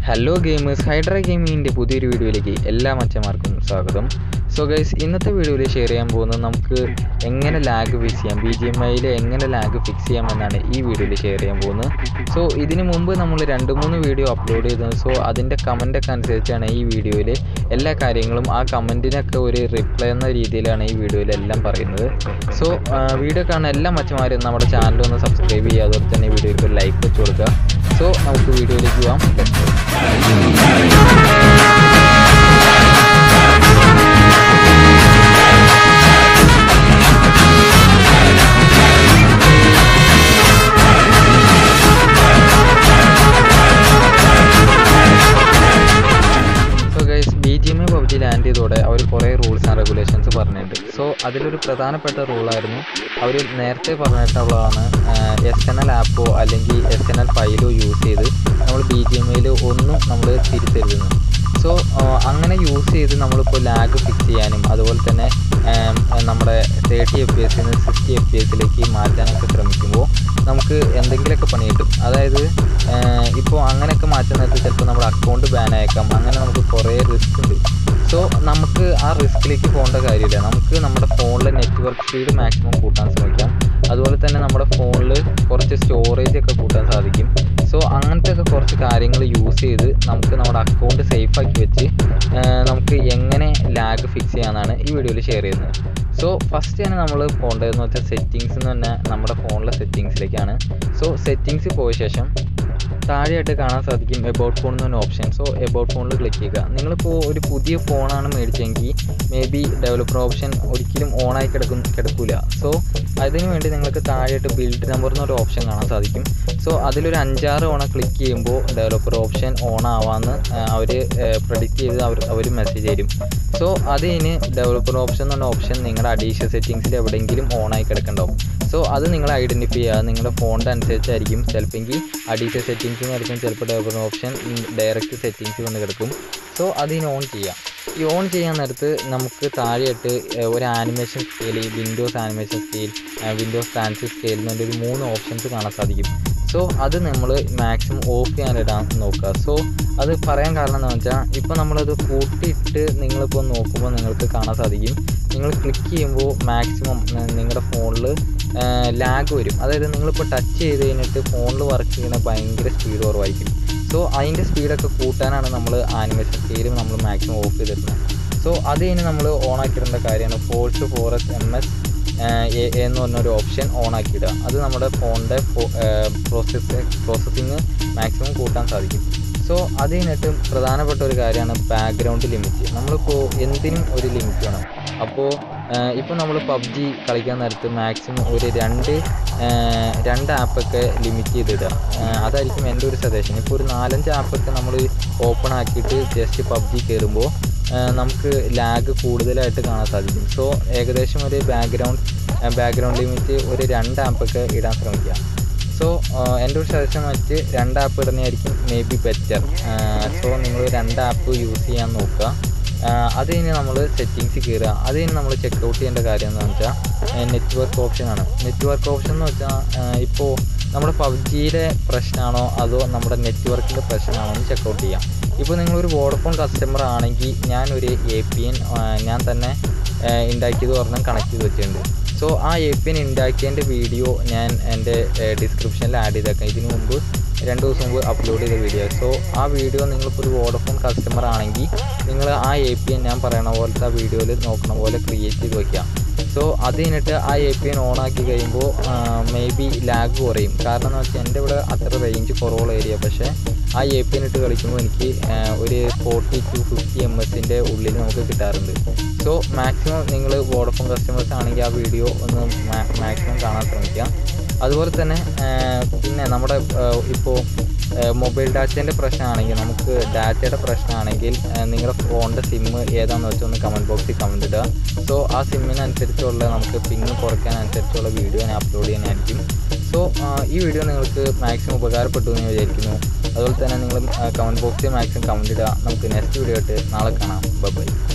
Hello gamers hydra ഗെയിമിങ്ങിൻ്റെ പുതിയൊരു വീഡിയോയിലേക്ക് എല്ലാ മച്ചന്മാർക്കും സ്വാഗതം സോ ഗൈസ് ഇന്നത്തെ വീഡിയോയിൽ ഷെയർ ചെയ്യാൻ പോകുന്നത് നമുക്ക് എങ്ങനെ ലാഗ് ഫിക്സ് ചെയ്യാം ബി ജി എം ഐയിൽ എങ്ങനെ ലാഗ് ഫിക്സ് ചെയ്യാം എന്നാണ് ഈ വീഡിയോയിൽ ഷെയർ ചെയ്യാൻ പോകുന്നത് സോ ഇതിന് മുമ്പ് നമ്മൾ രണ്ട് മൂന്ന് വീഡിയോ അപ്ലോഡ് ചെയ്തത് സോ അതിൻ്റെ കമൻറ്റൊക്കെ അനുസരിച്ചാണ് ഈ വീഡിയോയിൽ എല്ലാ കാര്യങ്ങളും ആ കമൻറ്റിനൊക്കെ ഒരു റിപ്ലൈ എന്ന രീതിയിലാണ് ഈ വീഡിയോയിൽ എല്ലാം പറയുന്നത് സോ വീഡിയോ കാണുന്ന എല്ലാ മച്ചന്മാരും നമ്മുടെ ചാനൽ ഒന്ന് സബ്സ്ക്രൈബ് ചെയ്യുക അതുപോലെ തന്നെ വീഡിയോയ്ക്ക് ഒരു ലൈക്ക് വെച്ച് കൊടുക്കുക സോ നമുക്ക് വീഡിയോയിലേക്ക് പോകാം Let's go. So guys B G M I PUBG land ചെയ്തോടെ അവർ കുറേ റൂൾസ് ആൻഡ് റെഗുലേഷൻസ് പറഞ്ഞിട്ടുണ്ട് സോ അതിലൊരു പ്രധാനപ്പെട്ട റൂളായിരുന്നു അവർ നേരത്തെ പറഞ്ഞിട്ടുള്ളതാണ് എസ് എൻ എൽ ആപ്പോ അല്ലെങ്കിൽ എസ് എൻ എൽ ഫയലോ യൂസ് ചെയ്ത് നമ്മൾ ബി ജി എം ഐയിൽ ഒന്നും നമ്മൾ തിരിച്ചെഴുതുന്നു സോ അങ്ങനെ യൂസ് ചെയ്ത് നമ്മളിപ്പോൾ ലാഗ് ഫിക്സ് ചെയ്യാനും അതുപോലെ തന്നെ ആം, നമ്മുടെ തേർട്ടി എഫ് പി എസിൽ നിന്ന് സിക്സ്റ്റി എഫ് പി എസിലേക്ക് മാറ്റാനൊക്കെ ശ്രമിക്കുമ്പോൾ നമുക്ക് എന്തെങ്കിലുമൊക്കെ പണി കിട്ടും അതായത് ഇപ്പോൾ അങ്ങനെയൊക്കെ മാറ്റാൻ നേരത്തെ ചിലപ്പോൾ നമ്മുടെ അക്കൗണ്ട് ബാൻ ആയേക്കാം അങ്ങനെ നമുക്ക് കുറേ റിസ്ക് ഉണ്ട് സോ നമുക്ക് ആ റിസ്കിലേക്ക് പോകേണ്ട കാര്യമില്ല നമുക്ക് നമ്മുടെ ഫോണിലെ നെറ്റ്വർക്ക് സ്പീഡ് മാക്സിമം കൂട്ടാൻ ശ്രമിക്കാം അതുപോലെ തന്നെ നമ്മുടെ ഫോണിൽ കുറച്ച് സ്റ്റോറേജ് ഒക്കെ കൂട്ടാൻ സാധിക്കും സോ അങ്ങനത്തെ ഒക്കെ കുറച്ച് കാര്യങ്ങൾ യൂസ് ചെയ്ത് നമുക്ക് നമ്മുടെ അക്കൗണ്ട് സേഫ് ആക്കി വെച്ച് ആ, നമുക്ക് എങ്ങനെ ലാഗ് ഫിക്സ് ചെയ്യാമെന്നാണ് ഈ വീഡിയോയിൽ ഷെയർ ചെയ്യുന്നത് സോ ഫസ്റ്റ് തന്നെ നമ്മൾ പോകേണ്ടതെന്ന് വെച്ചാൽ സെറ്റിങ്സ് എന്ന് തന്നെ നമ്മുടെ ഫോണിലെ സെറ്റിങ്സിലേക്കാണ് സോ സെറ്റിങ്സ് പോയ ശേഷം താഴെയായിട്ട് കാണാൻ സാധിക്കും എബൌട്ട് ഫോൺ എന്ന് പറഞ്ഞ ഓപ്ഷൻ സോ എബൌട്ട് ഫോണിൽ ക്ലിക്ക് ചെയ്യുക നിങ്ങളിപ്പോൾ ഒരു പുതിയ ഫോണാണ് മേടിച്ചെങ്കിൽ മേ ബി ഡെവലപ്പർ ഓപ്ഷൻ ഒരിക്കലും ഓണായി കിടക്കും കിടക്കില്ല സോ അതിന് വേണ്ടി നിങ്ങൾക്ക് താഴെയായിട്ട് ബിൽഡ് നമ്പർ എന്നൊരു ഓപ്ഷൻ കാണാൻ സാധിക്കും സോ അതിലൊരു അഞ്ചാറ് തവണ ക്ലിക്ക് ചെയ്യുമ്പോൾ ഡെവലപ്പർ ഓപ്ഷൻ ഓൺ ആവാമെന്ന് അവർ പ്രഡിക്റ്റ് ചെയ്ത് അവർ അവർ മെസ്സേജ് തരും സോ അതിന് ഡെവലപ്പർ ഓപ്ഷൻ എന്ന് പറഞ്ഞ ഓപ്ഷൻ നിങ്ങളുടെ അഡീഷണൽ സെറ്റിങ്സിൽ എവിടെയെങ്കിലും ഓൺ ആയി കിടക്കുന്നുണ്ടാവും സോ അത് നിങ്ങൾ ഐഡൻറ്റിഫൈ ചെയ്യുക നിങ്ങളുടെ ഫോണിൻ്റെ അനുസരിച്ചായിരിക്കും ചിലപ്പോൾ അഡീഷണൽ സെറ്റിങ്സ് എന്നായിരിക്കും ചിലപ്പോൾ ഡെവലപ്പർ ഓപ്ഷൻ ഡയറക്റ്റ് സെറ്റിങ്സ് വന്ന് കിടക്കും സോ അതിന് ഓൺ ചെയ്യാം ഈ ഓൺ ചെയ്യാൻ നേരത്ത് നമുക്ക് താഴെയായിട്ട് ഏഹ്, ഒരു animation scale windows animation scale windows fancy scale എന്നൊരു ഒരു മൂന്ന് ഓപ്ഷൻസ് കാണാൻ സാധിക്കും സോ അത് നമ്മൾ മാക്സിമം ഓഫ് ചെയ്യാനിടാൻ നോക്കുക സോ അത് പറയാൻ കാരണം എന്താണെന്ന് വെച്ചാൽ ഇപ്പോൾ നമ്മളത് കൂട്ടിയിട്ട് നിങ്ങളിപ്പോൾ നോക്കുമ്പോൾ നിങ്ങൾക്ക് കാണാൻ സാധിക്കും നിങ്ങൾ ക്ലിക്ക് ചെയ്യുമ്പോൾ മാക്സിമം നിങ്ങളുടെ ഫോണിൽ ലാഗ് വരും അതായത് നിങ്ങളിപ്പോൾ ടച്ച് ചെയ്ത് കഴിഞ്ഞിട്ട് ഫോണിൽ വർക്ക് ചെയ്യുന്ന ഭയങ്കര സ്പീഡ് കുറവായിരിക്കും സോ അതിൻ്റെ സ്പീഡൊക്കെ കൂട്ടാനാണ് നമ്മൾ ആനിമേഷൻ സ്കെയിലും നമ്മൾ മാക്സിമം ഓഫ് ചെയ്തിരുന്നത് സോ അത് കഴിഞ്ഞ് നമ്മൾ ഓൺ ആക്കിയിടേണ്ട കാര്യമാണ് ഫോഴ്സ് ഫോറസ്റ്റ് എം എസ് എന്ന് പറഞ്ഞൊരു ഓപ്ഷൻ ഓൺ ആക്കിയിടുക അത് നമ്മുടെ ഫോണിൻ്റെ പ്രോസസ് പ്രോസസ്സിങ് മാക്സിമം കൂട്ടാൻ സാധിക്കും സോ അത് കഴിഞ്ഞിട്ട് പ്രധാനപ്പെട്ട ഒരു കാര്യമാണ് ബാക്ക്ഗ്രൗണ്ട് ലിമിറ്റ് നമ്മളിപ്പോൾ എന്തിനും ഒരു ലിമിറ്റ് വേണം അപ്പോൾ ഇപ്പോൾ നമ്മൾ പബ്ജി കളിക്കാൻ നേരത്ത് മാക്സിമം ഒരു രണ്ട് ഏഹ്, രണ്ട് ആപ്പൊക്കെ ലിമിറ്റ് ചെയ്തിടുക ഏഹ്, അതായിരിക്കും എൻ്റെ ഒരു സജഷൻ ഇപ്പോൾ ഒരു നാലഞ്ച് ആപ്പൊക്കെ നമ്മൾ ഓപ്പൺ ആക്കിയിട്ട് ജസ്റ്റ് പബ്ജി കയറുമ്പോൾ നമുക്ക് ലാഗ് കൂടുതലായിട്ട് കാണാൻ സാധിക്കും സോ ഏകദേശം ഒരു ബാക്ക്ഗ്രൗണ്ട് ബാക്ക്ഗ്രൗണ്ട് ലിമിറ്റ് ഒരു രണ്ട് ആപ്പൊക്കെ ഇടാൻ ശ്രമിക്കുക സോ എൻ്റെ ഒരു സജഷൻ വെച്ച് രണ്ട് ആപ്പ് ഇടുന്നതായിരിക്കും മേ ബി ബെറ്റർ സോ നിങ്ങൾ രണ്ട് ആപ്പ് യൂസ് ചെയ്യാൻ നോക്കുക ആഹ് അത് കഴിഞ്ഞ് നമ്മൾ സെറ്റിങ്സ് കയറുക അത് കഴിഞ്ഞ് നമ്മൾ ചെക്ക് ഔട്ട് ചെയ്യേണ്ട കാര്യം എന്താണെന്ന് വെച്ചാൽ നെറ്റ്വർക്ക് ഓപ്ഷനാണ് നെറ്റ്വർക്ക് ഓപ്ഷൻ എന്ന് വെച്ചാൽ ഇപ്പോൾ നമ്മുടെ പബ്ജിയുടെ പ്രശ്നമാണോ അതോ നമ്മുടെ നെറ്റ്വർക്കിൻ്റെ പ്രശ്നമാണോ എന്ന് ചെക്ക് ഔട്ട് ചെയ്യാം ഇപ്പോൾ നിങ്ങളൊരു വോഡഫോൺ കസ്റ്റമർ ആണെങ്കിൽ ഞാനൊരു എ പി എൻ ഞാൻ തന്നെ ആഹ് ഉണ്ടാക്കിയത് പറഞ്ഞാൽ കണക്ട് ചെയ്ത് വെച്ചിട്ടുണ്ട് സോ ആ എ പി എൻ ഉണ്ടാക്കിയതിൻ്റെ വീഡിയോ ഞാൻ എൻ്റെ ഡിസ്ക്രിപ്ഷനിൽ ആഡ് ചെയ്തേക്കാം ഇതിനു മുമ്പ് രണ്ട് ദിവസം മുമ്പ് അപ്ലോഡ് ചെയ്ത വീഡിയോ സോ ആ വീഡിയോ നിങ്ങളിപ്പോൾ ഒരു വോഡഫോൺ കസ്റ്റമർ ആണെങ്കിൽ നിങ്ങൾ ആ എ പി എൻ ഞാൻ പറയണ പോലത്തെ ആ വീഡിയോയിൽ നോക്കണ പോലെ ക്രിയേറ്റ് ചെയ്ത് വയ്ക്കാം സോ അത് കഴിഞ്ഞിട്ട് ആ എ പി എൻ ഓൺ ആക്കി കഴിയുമ്പോൾ മേ ബി ലാഗ് കുറയും കാരണം എന്ന് വെച്ചാൽ എൻ്റെ ഇവിടെ അത്ര റേഞ്ച് കുറവുള്ള ഏരിയ പക്ഷേ ആ എ പി എൻ ഇട്ട് കളിക്കുമ്പോൾ എനിക്ക് ആ, ഒരു ഫോർട്ടി ടു ഫിഫ്റ്റി എം എസിൻ്റെ ഉള്ളിൽ നമുക്ക് കിട്ടാറുണ്ട് സോ മാക്സിമം നിങ്ങൾ വോഡഫോൺ കസ്റ്റമേഴ്സ് ആണെങ്കിൽ ആ വീഡിയോ ഒന്ന് മാക്സിമം കാണാൻ ശ്രമിക്കാം അതുപോലെ തന്നെ ആ, പിന്നെ നമ്മുടെ ഇപ്പോൾ മൊബൈൽ ഡാറ്റേൻ്റെ പ്രശ്നമാണെങ്കിൽ നമുക്ക് ഡാറ്റയുടെ പ്രശ്നമാണെങ്കിൽ ആ, നിങ്ങളുടെ ഫോണിൻ്റെ സിമ്മ് ഏതാണെന്ന് വെച്ചാൽ ഒന്ന് കമൻറ്റ് ബോക്സിൽ കമൻറ്റ് ഇടുക സോ ആ സിമ്മിനനുസരിച്ചുള്ള നമുക്ക് പിങ് കുറയ്ക്കാനനുസരിച്ചുള്ള വീഡിയോ ഞാൻ അപ്ലോഡ് ചെയ്യാനായിരിക്കും സോ ഈ വീഡിയോ നിങ്ങൾക്ക് മാക്സിമം ഉപകാരപ്പെട്ടു എന്ന് ഞാൻ വിചാരിക്കുന്നു അതുപോലെ തന്നെ നിങ്ങൾ കമൻറ്റ് ബോക്സിൽ മാക്സിമം കമൻറ്റ് ഇടുക നമുക്ക് നെക്സ്റ്റ് വീഡിയോ ആയിട്ട് നാളെ കാണാം ബൈ